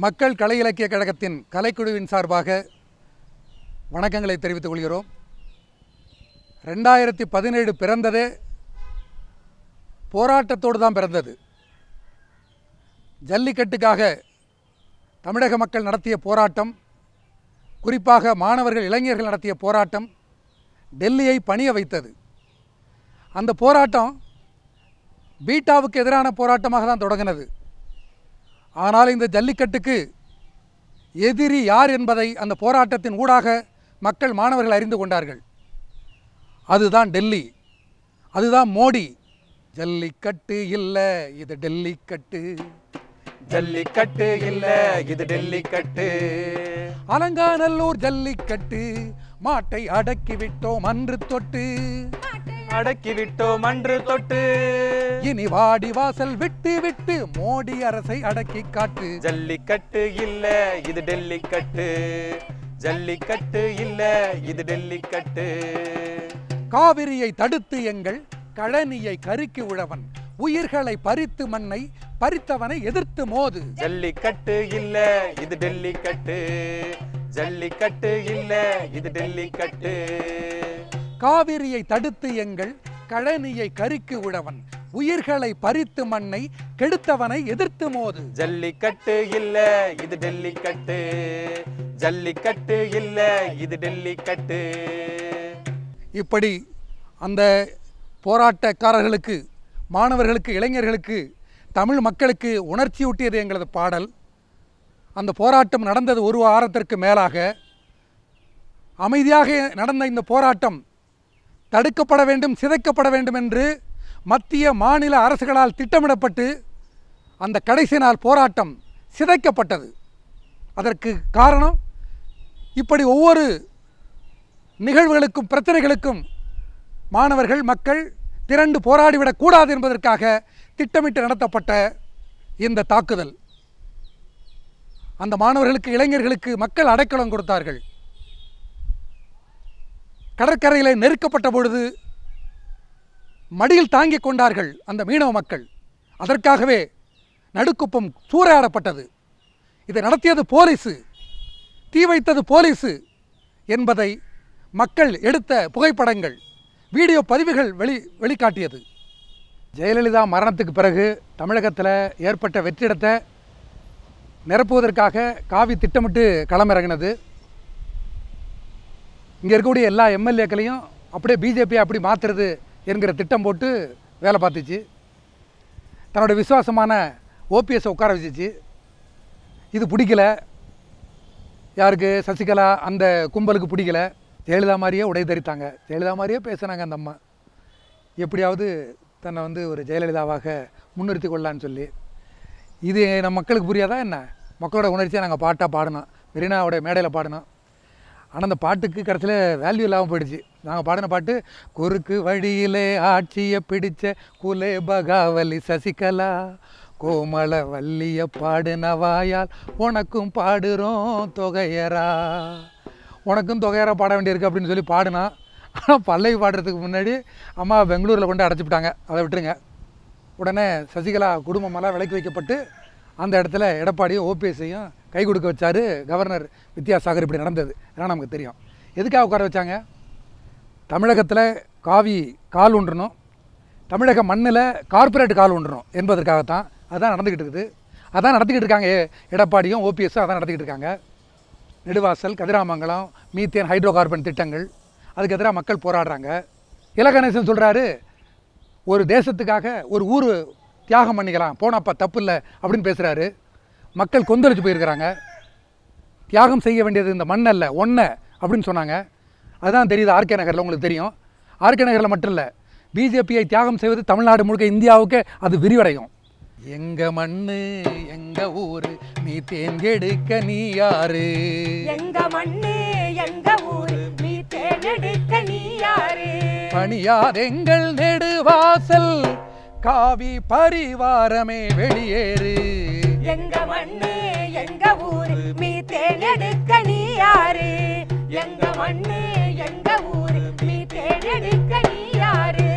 மக்கள் கலை இலக்கிய கழகத்தின் கலைக்குழுவின் சார்பாக வணக்கங்களை தெரிவித்துக் கொள்கிறோம் ரெண்டாயிரத்தி பதினேழு பிறந்ததே போராட்டத்தோடு தான் பிறந்தது ஜல்லிக்கட்டுக்காக தமிழக மக்கள் நடத்திய போராட்டம் குறிப்பாக மாணவர்கள் இளைஞர்கள் நடத்திய போராட்டம் டெல்லியை பணிய வைத்தது அந்த போராட்டம் பீட்டாவுக்கு எதிரான போராட்டமாக தான் தொடங்கினது ஆனால் இந்த ஜல்லிக்கட்டுக்கு எதிரி யார் என்பதை அந்த போராட்டத்தின் ஊடாக மக்கள் மாணவர்கள் அறிந்து கொண்டார்கள் அதுதான் டெல்லி அதுதான் மோடி ஜல்லிக்கட்டு இல்லை இது டெல்லிக்கட்டு ஜல்லிக்கட்டு இல்ல இது டெல்லி கட்டு அலங்காநல்லூர் ஜல்லிக்கட்டு மாட்டை அடக்கி விட்டோம் அன்று தொட்டு அடக்கி விட்டோம் அன்று தொட்டு இனி வாடி வாசல் விட்டு விட்டு மோடி அரசை அடக்கி காட்டு ஜல்லிக்கட்டு இல்ல இது டெல்லி கட்டு ஜல்லிக்கட்டு இல்ல இது டெல்லி கட்டு காவிரியை தடுத்து எங்கள் கழனியை கருக்கி உழவன் உயிர்களை பறித்து மண்ணை பறித்தவனை எதிர்த்து மோது ஜல்லிக்கட்டு இல்ல இது டெல்லி கட்டு ஜல்லிக்கட்டு இல்ல இது டெல்லி கட்டு காவிரியை தடுத்து எங்கள் கழனியை கருக்கி உழவன் உயிர்களை பறித்து மண்ணை கெடுத்தவனை எதிர்த்து மோது ஜல்லிக்கட்டு இல்ல இது டெல்லி கட்டு ஜல்லிக்கட்டு இல்ல இது டெல்லி கட்டு இப்படி அந்த போராட்டக்காரர்களுக்கு மாணவர்களுக்கு இளைஞர்களுக்கு தமிழ் மக்களுக்கு உணர்ச்சியூட்டியது எங்களது பாடல் அந்த போராட்டம் நடந்தது ஒரு வாரத்திற்கு மேலாக அமைதியாக நடந்த இந்த போராட்டம் தடுக்கப்பட வேண்டும் சிதைக்கப்பட வேண்டும் என்று மத்திய மாநில அரசுகளால் திட்டமிடப்பட்டு அந்த கடைசி நாள் போராட்டம் சிதைக்கப்பட்டது அதற்கு காரணம் இப்படி ஒவ்வொரு நிகழ்வுகளுக்கும் பிரச்சனைகளுக்கும் மாணவர்கள் மக்கள் திரண்டு போராடிவிடக் கூடாது என்பதற்காக திட்டமிட்டு நடத்தப்பட்ட இந்த தாக்குதல் அந்த மாணவர்களுக்கு இளைஞர்களுக்கு மக்கள் அடைக்கலம் கொடுத்தார்கள் கடற்கரையில் நெருக்கப்பட்ட பொழுது மடியில் தாங்கிக் கொண்டார்கள் அந்த மீனவ மக்கள் அதற்காகவே நடுக்குப்பம் சூறையாடப்பட்டது இதை நடத்தியது போலீஸு தீ வைத்தது போலீஸு என்பதை மக்கள் எடுத்த புகைப்படங்கள் வீடியோ பதிவுகள் வெளி வெளிக்காட்டியது ஜெயலலிதா மரணத்துக்கு பிறகு தமிழகத்தில் ஏற்பட்ட வெற்றிடத்தை நிரப்புவதற்காக காவி திட்டமிட்டு களமிறங்கினது இங்கே இருக்கக்கூடிய எல்லா எம்எல்ஏக்களையும் அப்படியே பிஜேபியை அப்படி மாற்றுறது என்கிற திட்டம் போட்டு வேலை பார்த்துச்சு தன்னோட விசுவாசமான ஓபிஎஸ் உட்கார வச்சுச்சு இது பிடிக்கல யாருக்கு சசிகலா அந்த கும்பலுக்கு பிடிக்கல ஜெயலலிதா மாதிரியே உடை தரித்தாங்க ஜெயலலிதா மாதிரியே பேசுனாங்க அந்த அம்மா எப்படியாவது தன்னை வந்து ஒரு ஜெயலலிதாவாக முன்னிறுத்தி கொள்ளலான்னு சொல்லி இது நம்ம மக்களுக்கு புரியாதா என்ன மக்களோட உணர்ச்சியை நாங்கள் பாட்டாக பாடினோம் மெரினாவோட மேடையில் பாடினோம் ஆனால் அந்த பாட்டுக்கு கடைசியில் வேல்யூ இல்லாமல் போயிடுச்சு நாங்கள் பாடின பாட்டு குறுக்கு வழியிலே ஆட்சியை பிடிச்ச குலே பகாவலி சசிகலா கோமள வள்ளிய பாடின வாயால் உனக்கும் பாடுறோம் தொகையரா உனக்கும் தொகையரா பாட வேண்டியிருக்கு அப்படின்னு சொல்லி பாடினா ஆனால் பல்லவி பாடுறதுக்கு முன்னாடி அம்மா பெங்களூரில் கொண்டு அடைச்சிப்பிட்டாங்க அதை விட்டுருங்க உடனே சசிகலா குடும்பமெல்லாம் விலக்கி வைக்கப்பட்டு அந்த இடத்துல எடப்பாடியும் ஓபிஎஸ்ஸையும் கை கொடுக்க வச்சாரு கவர்னர் வித்யாசாகர் இப்படி நடந்தது ஏன்னா நமக்கு தெரியும் எதுக்காக உட்கார வச்சாங்க தமிழகத்தில் காவி கால் ஊன்றணும் தமிழக மண்ணில் கார்ப்பரேட் கால் ஊன்றணும் என்பதற்காகத்தான் அதான் நடந்துக்கிட்டு இருக்குது அதான் நடத்திக்கிட்டு இருக்காங்க எ- எடப்பாடியும் ஓபிஎஸ்ஸும் அதான் நடத்திக்கிட்டு இருக்காங்க Neduvasal Kathiramangalam methane hydrocarbon திட்டங்கள் அதுக்கு எதிராக மக்கள் போராடுறாங்க இலகணேசன் சொல்கிறாரு ஒரு தேசத்துக்காக ஒரு ஊர் தியாகம் பண்ணிக்கலாம் போனப்பா தப்பு இல்லை அப்படின்னு பேசுகிறாரு மக்கள் கொந்தளிச்சு போயிருக்கிறாங்க தியாகம் செய்ய வேண்டியது இந்த மண் அல்ல ஒன்றை அப்படின்னு சொன்னாங்க அதுதான் தெரியுது ஆர்கே நகரில் உங்களுக்கு தெரியும் ஆர்கே நகரில் மட்டும் இல்லை பிஜேபியை தியாகம் செய்வது தமிழ்நாடு முழுக்க இந்தியாவுக்கு அது விரிவடையும் எங்க மண்ணு எங்க ஊரு நீ தேர்ந்தெடுக்க நீ யாரு எங்க மண்ணு எங்க ஊரு நீ தேர்ந்தெடுக்க நீ யாரு பணியாதெங்கள் நெடுவாசல் காவி பரிவாரமே வெளியேறு எங்க மண்ணு எங்க ஊரு நீ தேர்ந்தெடுக்க நீ யாரு எங்க மண்ணு எங்க ஊரு நீ தேர்ந்தெடுக்க நீ யாரு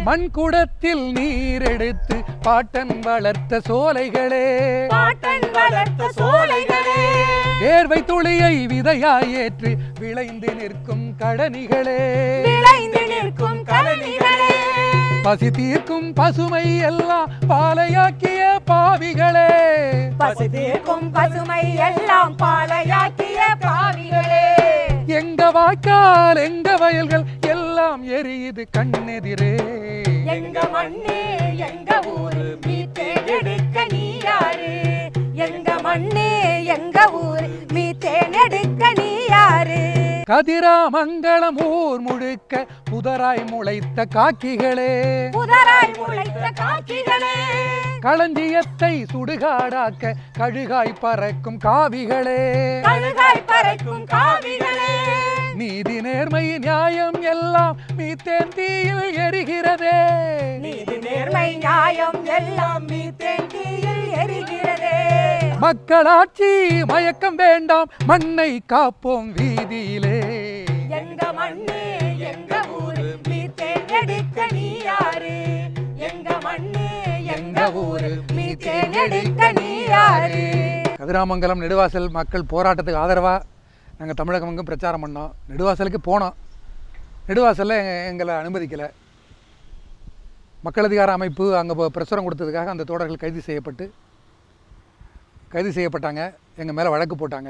மண் குடத்தில் நீர் எடுத்து பாட்டன் வளர்த்த சோலைகளே பாட்டன் வளர்த்த சோலைகளே வேர்வை துளியை விதையாய் ஏற்று விளைந்து நிற்கும் கடனிகளே விளைந்து நிற்கும் கலனிகளே பசி தீர்க்கும் பசுமை எல்லாம் பாலையாக்கிய பாவிகளே பசி தீர்க்கும் பசுமை எல்லாம் பாலையாக்கிய பாவிகளே எங்க வாய்க்கால் எங்க வயல்கள் எல்லாம் எரியுது கண்ணெதிரே எங்க மண்ணே எங்க ஊரு நீ தேனெடுக்க நீ யாரு எங்க மண்ணே எங்க ஊரு நீ தேனெடுக்க நீ யாரு கதிராமங்கலம் ஊர் முழுக்க புதராய் முளைத்த காக்கிகளே புதராய் முளைத்த காக்கிகளே களஞ்சியத்தை சுடுகாடாக்க கழுகாய் பறக்கும் காவிகளே கழுகாய் பறக்கும் காவிகளே நீதி நேர்மை நியாயம் எல்லாம் மீத்தேன் தீயில் எரிகிறதே நீதி நேர்மை நியாயம் எல்லாம் நீ தேங்கியில் எரிகிறதே மக்களாட்சி மயக்கம் வேண்டாம் மண்ணை காப்போம் வீதியிலே எங்க மண்ணே எங்க ஊரு நீ தேனெடுக்க நீ யாரு எங்க மண்ணே எங்க ஊரு நீ தேனெடுக்க நீ யாரு கதிராமங்கலம் நெடுவாசல் மக்கள் போராட்டத்துக்கு ஆதரவாக நாங்கள் தமிழகம் எங்கும் பிரச்சாரம் பண்ணோம் நெடுவாசலுக்கு போனோம் நெடுவாசலில் எங்க- எங்களை அனுமதிக்கலை மக்கள் அதிகார அமைப்பு அங்கே பிரசுரம் கொடுத்ததுக்காக அந்த தோழர்கள் கைது செய்யப்பட்டு கைது செய்யப்பட்டாங்க எங்கள் மேலே வழக்கு போட்டாங்க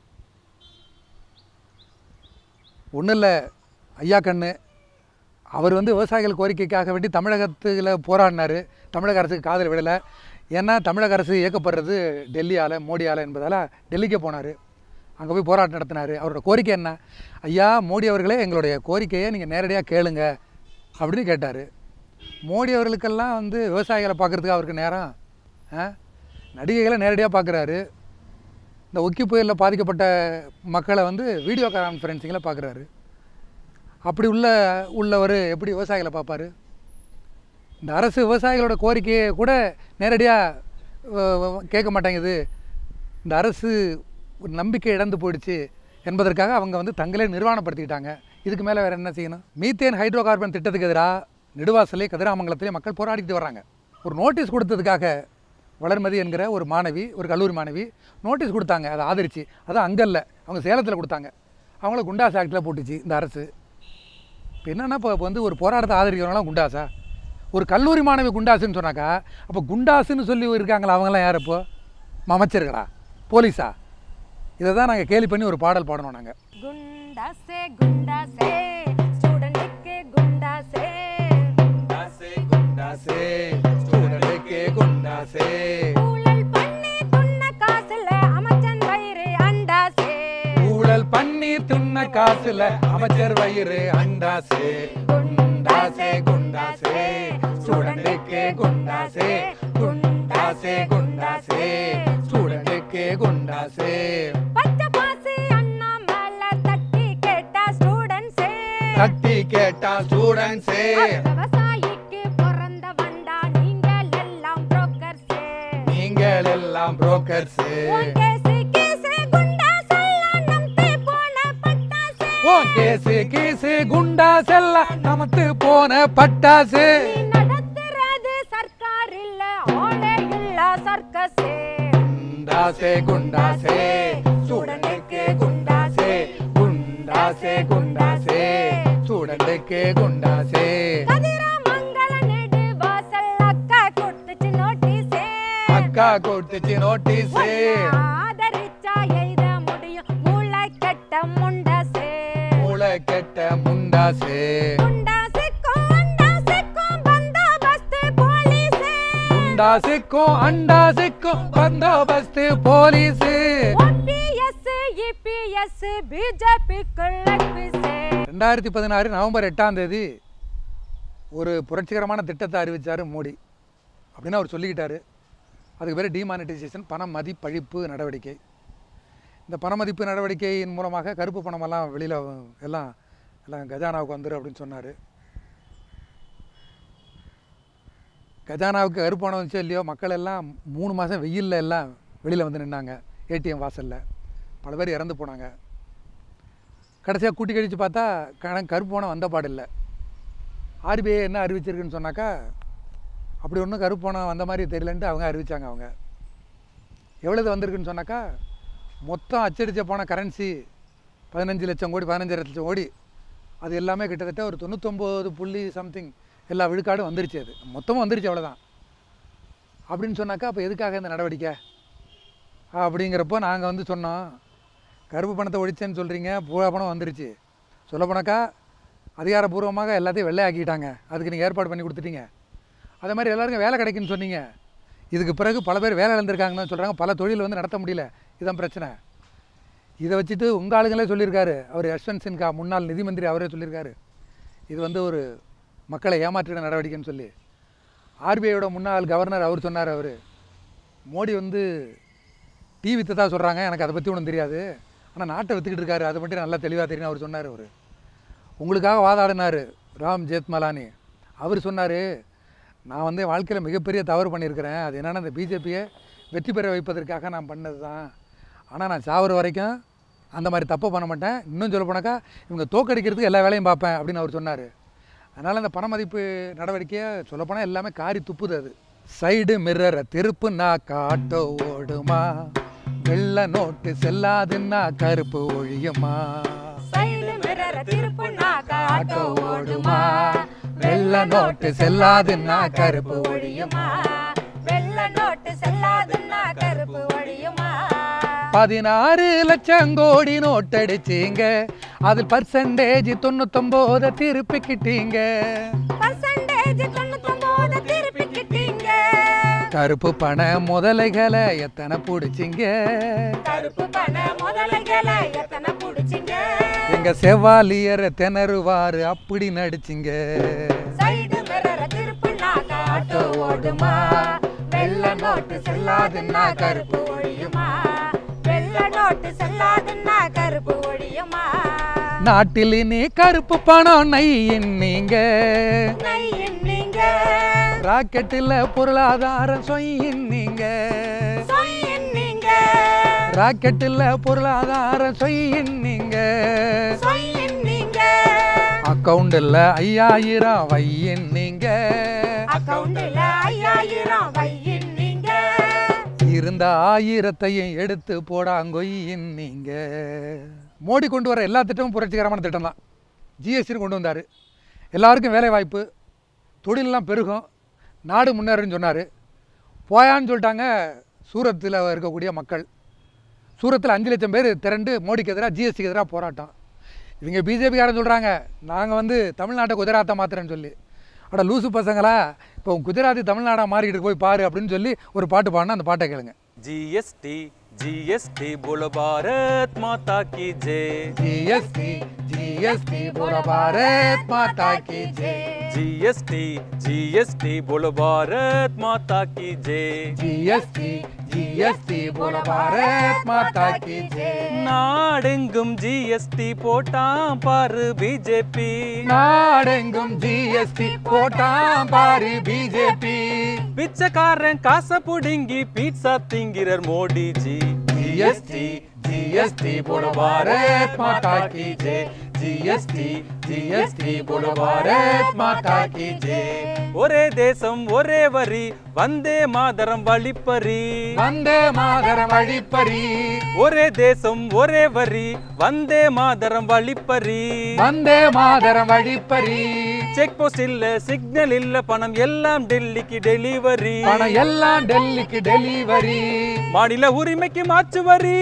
ஒன்றும் இல்லை ஐயா கண்ணு அவர் வந்து விவசாயிகள் கோரிக்கைக்காக வேண்டி தமிழகத்தில் போராடினார் தமிழக அரசுக்கு காதல் விடலை ஏன்னா தமிழக அரசு இயக்கப்படுறது டெல்லியால் மோடியால் என்பதால் டெல்லிக்கு போனார் அங்கே போய் போராட்டம் நடத்தினார் அவரோட கோரிக்கை என்ன ஐயா மோடி அவர்களே எங்களுடைய கோரிக்கையை நீங்கள் நேரடியாக கேளுங்க அப்படின்னு கேட்டார் மோடி அவர்களுக்கெல்லாம் வந்து விவசாயிகளை பார்க்குறதுக்கு அவருக்கு நேரம் ஆ? நடிகைகளை நேரடியாக பார்க்குறாரு இந்த ஒக்கி புயலில் பாதிக்கப்பட்ட மக்களை வந்து வீடியோ கான்ஃபரன்சிங்கில் பார்க்குறாரு அப்படி உள்ள உள்ளவர் எப்படி விவசாயிகளை பார்ப்பாரு இந்த அரசு விவசாயிகளோட கோரிக்கையை கூட நேரடியாக கேட்க மாட்டேங்குது இந்த அரசு ஒரு நம்பிக்கை இழந்து போயிடுச்சு என்பதற்காக அவங்க வந்து தங்களே நிர்வாணப்படுத்திக்கிட்டாங்க இதுக்கு மேலே வேறு என்ன செய்யணும் மீத்தேன் ஹைட்ரோ கார்பன் திட்டத்துக்கு எதிராக நெடுவாசலே கதிராமங்கலத்திலே மக்கள் போராடிட்டு வர்றாங்க ஒரு நோட்டீஸ் கொடுத்ததுக்காக வளர்மதி என்கிற ஒரு மாணவி ஒரு கல்லூரி மாணவி நோட்டீஸ் கொடுத்தாங்க அதை ஆதரிச்சு அது அங்கே இல்லை அவங்க சேலத்தில் கொடுத்தாங்க அவங்கள குண்டாஸ் ஆக்டில் போட்டுச்சு இந்த அரசு இப்போ என்னென்னா இப்போ இப்போ வந்து ஒரு போராட்டத்தை ஆதரிக்கிறவங்களாம் குண்டாஸா ஒரு கல்லூரி மாணவி குண்டாசுன்னு சொன்னாக்கா அப்போ குண்டாசுன்னு சொல்லி இருக்காங்களா அவங்களாம் யார் இப்போ அமைச்சர்களா போலீஸா இதை தான் நாங்கள் கேலி பண்ணி ஒரு பாடல் பாடணும் நாங்கள் குண்டாசே குண்டாசே ஸ்டூடெண்ட்டுக்கு குண்டாசே குண்டாசே குண்டாசே ஸ்டூடெண்ட்டுக்கு குண்டாசே ஊழல் பண்ணி துண்ண காசுல அமைச்சன் வயிறு அண்டாசே ஊழல் பண்ணி துண்ண காசுல அமைச்சர் வயிறு அண்டாசே குண்டாசே குண்டாசே ஸ்டூடெண்ட்டுக்கு குண்டாசே குண்டாசே குண்டாசே ஸ்டூடெண்ட்டுக்கு குண்டாசே பச்சை பாசி அண்ணா மேல தட்டி கேட்டா ஸ்டூடெண்ட்ஸே தட்டி கேட்டா ஸ்டூடெண்ட்ஸே விவசாயிக்கு பிறந்த வண்டா நீங்கள் எல்லாம் புரோக்கர்ஸே நீங்கள் எல்லாம் புரோக்கர்ஸே உன் கேசு கேசு குண்டாசெல்லாம் நம்பி போன பட்டாசே ஓ கேசு கேசு குண்டாஸ் எல்லாம் நமத்து போன பட்டாசு நீ நடத்துறது சர்க்கார் இல்ல ஆளே இல்ல சர்க்கஸே குண்டாசே குண்டாசே ஸ்டூடெண்ட்டுக்கு குண்டாசே குண்டாசே குண்டாசே ஸ்டூடெண்ட்டுக்கு குண்டாசே கதிராமங்கல நெடு வாசல் அக்கா கொடுத்துச்சு நோட்டீஸே அக்கா கொடுத்துச்சு நோட்டீஸே ஆதரிச்சா எழுத முடியும் மூளை கெட்ட முண்டசே மூளை கெட்ட முண்டாசே குண்டாசிக்கும் அண்டாசிக்கும் பந்தோபஸ்து போலீஸே குண்டாசிக்கும் அண்டாசிக்கும் பந்தோபஸ்து போலீஸு ஓபிஎஸ் இபிஎஸ் பிஜேபிக்குள்ள குவிசே ரெண்டாயிரத்தி பதினாறு நவம்பர் எட்டாம் தேதி ஒரு புரட்சிகரமான திட்டத்தை அறிவித்தார் மோடி அப்படின்னு அவர் சொல்லிக்கிட்டாரு அதுக்கு பேர் டிமானிட்டைசேஷன் பண மதிப்பழிப்பு நடவடிக்கை இந்த பண மதிப்பு நடவடிக்கையின் மூலமாக கருப்பு பணமெல்லாம் வெளியில் எல்லாம் எல்லாம் கஜானாவுக்கு வந்துடும் அப்படின்னு சொன்னார் கஜானாவுக்கு கருப்பு பணம் வந்துச்சோ இல்லையோ மக்கள் எல்லாம் மூணு மாதம் வெயிலில் எல்லாம் வெளியில் வந்து நின்னாங்க ஏடிஎம் வாசலில் பல பேர் இறந்து போனாங்க கடைசியாக கூட்டி கழித்து பார்த்தா கணக்கு கருப்பு பணம் வந்த பாடில்லை ஆர்பிஐ என்ன அறிவிச்சிருக்குன்னு சொன்னாக்கா அப்படி ஒன்றும் கருப்பு பணம் வந்த மாதிரி தெரியலன்ட்டு அவங்க அறிவிச்சாங்க அவங்க எவ்வளவு வந்திருக்குன்னு சொன்னாக்கா மொத்தம் அச்சடிச்ச போன கரன்சி பதினஞ்சு லட்சம் கோடி பதினஞ்சு லட்சம் கோடி அது எல்லாமே கிட்டத்தட்ட ஒரு தொண்ணூத்தொம்பது புள்ளி சம்திங் எல்லா விழுக்காடும் வந்துருச்சு அது மொத்தமும் வந்துருச்சு அவ்வளோதான் அப்படின்னு சொன்னாக்கா அப்போ எதுக்காக இந்த நடவடிக்கை அப்படிங்கிறப்போ நாங்கள் வந்து சொன்னோம் கருப்பு பணத்தை ஒழிச்சேன்னு சொல்கிறீங்க பூரா பணம் வந்துருச்சு சொல்ல போனாக்கா அதிகாரப்பூர்வமாக எல்லாத்தையும் வெள்ளையாக்கிட்டாங்க அதுக்கு நீங்கள் ஏற்பாடு பண்ணி கொடுத்துட்டீங்க அதே மாதிரி எல்லாருக்கும் வேலை கிடைக்குன்னு சொன்னீங்க இதுக்கு பிறகு பல பேர் வேலை இழந்திருக்காங்கன்னு சொல்கிறாங்க பல தொழில் வந்து நடத்த முடியல இதுதான் பிரச்சனை இதை வச்சுட்டு உங்கள் ஆளுங்களே சொல்லியிருக்காரு அவர் யஷ்வந்த் சின்ஹா முன்னாள் நிதி மந்திரி அவரே சொல்லியிருக்காரு இது வந்து ஒரு மக்களை ஏமாற்றின நடவடிக்கைன்னு சொல்லி ஆர்பிஐயோட முன்னாள் கவர்னர் அவர் சொன்னார் அவர் மோடி வந்து டீ விற்றதா சொல்கிறாங்க எனக்கு அதை பற்றி ஒன்றும் தெரியாது ஆனால் நாட்டை விற்றுக்கிட்டு இருக்காரு அதை மட்டும் நல்லா தெளிவாக தெரியும் அவர் சொன்னார் அவர் உங்களுக்காக வாதாடினார் ராம் ஜேத்மலானி அவர் சொன்னார் நான் வந்து வாழ்க்கையில் மிகப்பெரிய தவறு பண்ணியிருக்கிறேன் அது என்னென்னா இந்த பிஜேபியை வெற்றி பெற வைப்பதற்காக நான் பண்ணது தான் ஆனால் நான் சாவர வரைக்கும் அந்த மாதிரி தப்பு பண்ண மாட்டேன் இன்னும் சொல்ல போனாக்கா இவங்க தோக்கடிக்கிறதுக்கு எல்லா வேலையும் பார்ப்பேன் அப்படின்னு அவர் சொன்னார் அதனால் அந்த பணமதிப்பு நடவடிக்கையை சொல்லப்போனால் எல்லாமே காரி துப்புது அது சைடு மிரரை திருப்புனா காட்டோ ஓடுமா வெள்ள நோட்டு செல்லாதுன்னா கருப்பு ஒழியுமா சைடு மிரர திருப்புனா காட்டோ ஓடுமா வெள்ள நோட்டு செல்லாதுன்னா கருப்பு ஒழியுமா வெள்ள நோட்டு செல்லாதுன்னா கருப்பு ஒழியுமா பதினாறு லட்சம் கோடி நோட்டடிச்சீங்க அதில் பர்சன்டேஜ் தொண்ணூத்தொம்போதை திருப்பிக்கிட்டீங்க பர்சன்டேஜ் தொண்ணூத்தொன்பது திருப்பிக்கிட்டீங்க கருப்பு பண முதலைகளை எத்தனை பிடிச்சிங்க கருப்பு பண முதலைகளை எத்தனை புடிச்சிங்க எங்க செவாலியரை திணறுவாரு அப்படி நடிச்சிங்க சைடு மிரர திருப்புனா காட்டோ ஓடுமா வெள்ள நோட்டு செல்லாதுன்னா கருப்பு ஒழியுமா வெள்ள நோட்டு செல்லாதுன்னா கருப்பு ஒழியுமா நாட்டில் இனி கருப்பு பணம் நையின் நீங்க நையின் நீங்க ராக்கெட்டில் பொருளாதாரம் சொயின் நீங்க சொயின் நீங்க ராக்கெட்டில் பொருளாதாரம் சொயின் நீங்க சொயின் நீங்க அக்கவுண்டில் ஐயாயிரம் வையின் நீங்க அக்கவுண்ட்ல ஐயாயிரம் வையின் நீங்க இருந்த ஆயிரத்தையும் எடுத்து போடாங்கொய்யின் நீங்க மோடி கொண்டு வர எல்லா திட்டமும் புரட்சிகரமான திட்டம் தான் ஜிஎஸ்டி கொண்டு வந்தார் எல்லாருக்கும் வேலை வாய்ப்பு தொழிலெலாம் பெருகும் நாடு முன்னேறுன்னு சொன்னார் போயான்னு சொல்லிட்டாங்க சூரத்தில் இருக்கக்கூடிய மக்கள் சூரத்தில் அஞ்சு லட்சம் பேர் திரண்டு மோடிக்கு எதிராக ஜிஎஸ்டிக்கு எதிராக போராட்டம் இவங்க பிஜேபிக்காரன் சொல்கிறாங்க நாங்கள் வந்து தமிழ்நாட்டை குஜராத்தை மாத்துறேன்னு சொல்லி அட லூசு பசங்களா இப்போ குஜராத்தி தமிழ்நாடா மாறிக்கிட்டு போய் பாரு அப்படின்னு சொல்லி ஒரு பாட்டு பாடினா அந்த பாட்டை கேளுங்க जीएसटी जीएसटी बोलो भारत माता की जय ஜிஎஸ்டி ஜிஎஸ்டி போல பாரத் மாதா கி ஜெய் जीएसटी जीएसटी बोलो भारत माता की जय ஜிஎஸ்டி ஜிஎஸ்டி போல பாரத் மாதா கி ஜெய் நாடெங்கும் ஜிஎஸ்டி போட்டாம் பாரு பிஜேபி நாடெங்கும் ஜிஎஸ்டி போட்டாம் பாரு பிஜேபி பிச்சைக்காரன் காசை புடுங்கி பீட்சா திங்கிறார் மோடிஜி ஜிஎஸ்டி ஜிஎஸ்டி போல பாரத் மாதா கி ஜெய் ஜிஎஸ்டி ஜிஎஸ்டி போல பாரத் மாதா கி ஜெய் ஒரே தேசம் ஒரே வரி வந்தே மாதரம் வழிப்பறி வந்தே மாதரம் வழிப்பறி ஒரே தேசம் ஒரே வரி வந்தே மாதரம் வழிப்பறி வந்தே மாதரம் வழிப்பறி செக் போஸ்ட் இல்ல சிக்னல் இல்ல பணம் எல்லாம் டெல்லிக்கு டெலிவரி பணம் எல்லாம் டெல்லிக்கு டெலிவரி மாநில உரிமைக்கு மாற்று வரி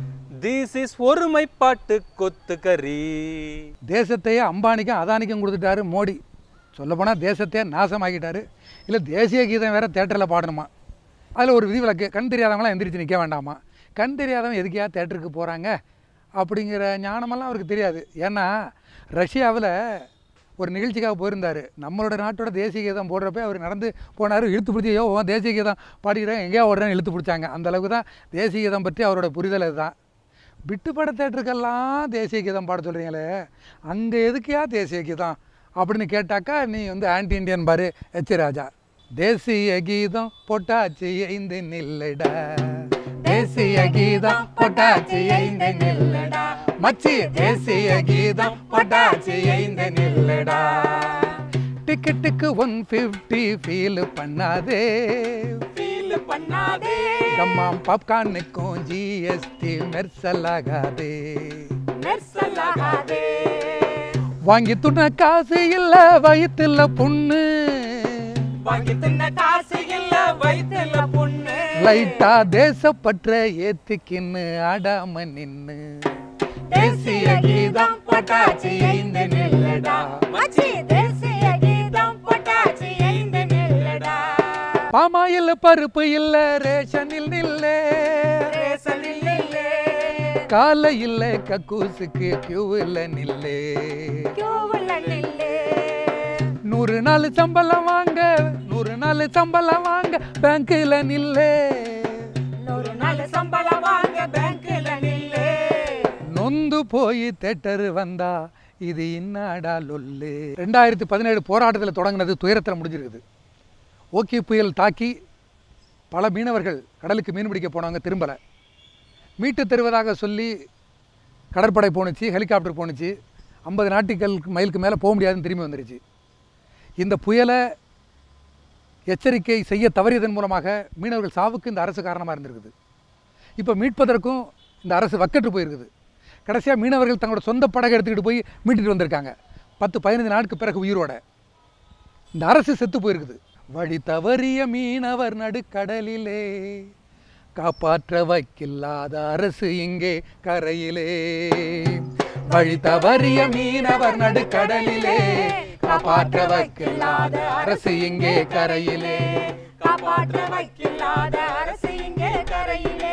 திஸ் இஸ் ஒருமைப்பாட்டு கொத்துக்கறி தேசத்தையே அம்பானிக்கும் அதானிக்கும் கொடுத்துட்டாரு மோடி சொல்லப்போனால் தேசத்தையே நாசமாக்கிட்டாரு இல்லை தேசிய கீதம் வேற தேட்டரில் பாடணுமா அதில் ஒரு விதிவிலக்கு கண் தெரியாதவங்களாம் எந்திரிச்சு நிற்க வேண்டாமா கண் தெரியாதவன் எதுக்கையா தேட்டருக்கு போகிறாங்க அப்படிங்கிற ஞானமெல்லாம் அவருக்கு தெரியாது ஏன்னா ரஷ்யாவில் ஒரு நிகழ்ச்சிக்காக போயிருந்தார் நம்மளோட நாட்டோட தேசிய கீதம் போடுறப்ப அவர் நடந்து போனார் இழுத்து பிடிச்சி ஐயோ உன் தேசிய கீதம் பாடிக்கிறேன் எங்கேயோ ஓடுறேன்னு இழுத்து பிடிச்சாங்க அந்த அளவுக்கு தான் தேசிய கீதம் பற்றி அவரோட புரிதல் இதுதான் விட்டு பட தேட்டருக்கெல்லாம் தேசிய கீதம் பாட சொல்கிறீங்களே அங்கே எதுக்கியா தேசிய கீதம் அப்படின்னு கேட்டாக்கா நீ வந்து ஆன்டி இண்டியன் பாரு எச் ராஜா தேசிய கீதம் பொட்டாச்சி ஐந்து நில்லடா தேசிய கீதம் பொட்டாச்சி ஐந்து நில்லடா மச்சி தேசிய கீதம் பொட்டாச்சி ஐந்து நில்லடா டிக்கெட்டுக்கு ஒன் ஃபிஃப்டி ஃபீல் பண்ணாதே ஃபீல் பண்ணாதே கம்மாம் பாப்கார்னுக்கும் ஜிஎஸ்டி மெர்சலாகாதே மெர்சலாகாதே வாங்கி துண்ண காசு இல்ல வயித்துல புண்ணு வாங்கி தின்ன காசு இல்ல வயித்துல புண்ணு லைட்டா தேசப்பற்ற ஏத்திக்கின்னு ஆடாம நின்னு தேசிய கீதம் பொட்டாச்சி ஐந்து நில்லடா மச்சி தேசிய கீதம் பொட்டாச்சி ஐந்து நில்லடா பாமாயில் பருப்பு இல்ல ரேஷனில் நில்லே ரேசனில் நில்லே கால இல்ல கக்கூசுக்கு கியூவில் நில்லே கியூவுல நில்லே நூறு நாள் சம்பளம் வாங்க நூறு நாள் சம்பளம் வாங்க பேங்க்ல நில்லே நூறு நாள் சம்பளம் வாங்க பேங்க்ல நில்லே நொந்து போய் தேட்டர் வந்தா இது இன்னாடா லொல்லு ரெண்டாயிரத்தி பதினேழு போராட்டத்தில் தொடங்கினது துயரத்தில் முடிஞ்சிருக்குது ஓகே புயல் தாக்கி பல மீனவர்கள் கடலுக்கு மீன் பிடிக்க போனவங்க திரும்பலை மீட்டு தருவதாக சொல்லி கடற்படை போணுச்சு ஹெலிகாப்டர் போணுச்சு ஐம்பது நாட்டிக்கல் மைலுக்கு மேலே போக முடியாதுன்னு திரும்பி வந்துருச்சு இந்த புயலை எச்சரிக்கை செய்ய தவறியதன் மூலமாக மீனவர்கள் சாவுக்கு இந்த அரசு காரணமாக இருந்திருக்குது இப்போ மீட்பதற்கும் இந்த அரசு வக்கற்று போயிருக்குது கடைசியாக மீனவர்கள் தங்களோட சொந்த படகை எடுத்துக்கிட்டு போய் மீட்டுட்டு வந்திருக்காங்க பத்து பதினைந்து நாளுக்கு பிறகு உயிரோட இந்த அரசு செத்து போயிருக்குது வழி தவறிய மீனவர் நடுக்கடலிலே காப்பாற்ற வைக்கில்லாத அரசு இங்கே கரையிலே வழி தவறிய மீனவர் நடுக்கடலிலே காப்பாற்ற வைக்கில்லாத அரசு இங்கே கரையிலே காப்பாற்ற வைக்கில்லாத அரசு இங்கே கரையிலே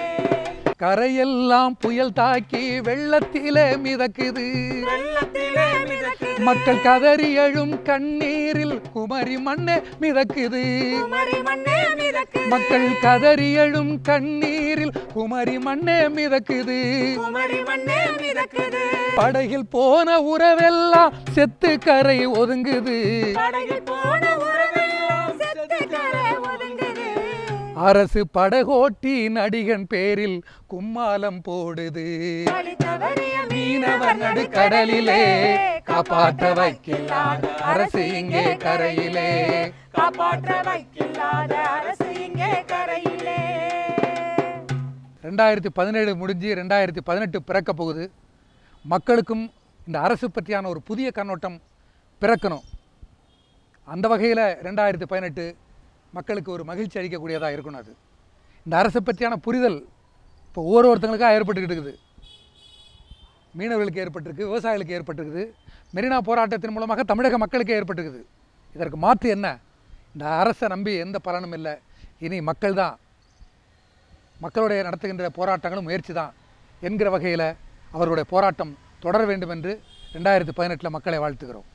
கரையெல்லாம் புயல் தாக்கி வெள்ளத்திலே மிதக்குது வெள்ளத்திலே மிதக்குது மக்கள் கதறி எழும் கண்ணீரில் குமரி மண்ணே மிதக்குது குமரி மண்ணே மிதக்குது மக்கள் கதறி எழும் கண்ணீரில் குமரி மண்ணே மிதக்குது குமரி மண்ணே மிதக்குது படகில் போன உறவெல்லாம் செத்து கரை ஒதுங்குது படகில் போன உறவெல்லாம் செத்து கரை ஒதுங்குது அரசு படகோட்டி நடிகன் பேரில் கும்மாலம் போடுது வழி தவறிய மீனவர் நடுக்கடலிலே காப்பாற்ற வைக்கில்லாத அரசு இங்கே கரையிலே காப்பாற்ற வைக்கில்லாத அரசு இங்கே கரையிலே ரெண்டாயிரத்தி பதினேழு முடிஞ்சு ரெண்டாயிரத்தி பதினெட்டு பிறக்க போகுது மக்களுக்கும் இந்த அரசு பற்றியான ஒரு புதிய கண்ணோட்டம் பிறக்கணும் அந்த வகையில் ரெண்டாயிரத்தி பதினெட்டு மக்களுக்கு ஒரு மகிழ்ச்சி அளிக்கக்கூடியதாக இருக்கணும் அது இந்த அரசை பற்றியான புரிதல் இப்போ ஒவ்வொரு ஒருத்தங்களுக்காக ஏற்பட்டுக்கிட்டு இருக்குது மீனவர்களுக்கு ஏற்பட்டிருக்கு விவசாயிகளுக்கு ஏற்பட்டிருக்குது மெரினா போராட்டத்தின் மூலமாக தமிழக மக்களுக்கு ஏற்பட்டிருக்குது இதற்கு மாற்று என்ன இந்த அரசை நம்பி எந்த பலனும் இல்லை இனி மக்கள் தான் மக்களுடைய நடத்துகின்ற போராட்டங்களும் முயற்சி தான் என்கிற வகையில் அவர்களுடைய போராட்டம் தொடர வேண்டும் என்று ரெண்டாயிரத்தி பதினெட்டில் மக்களை வாழ்த்துகிறோம்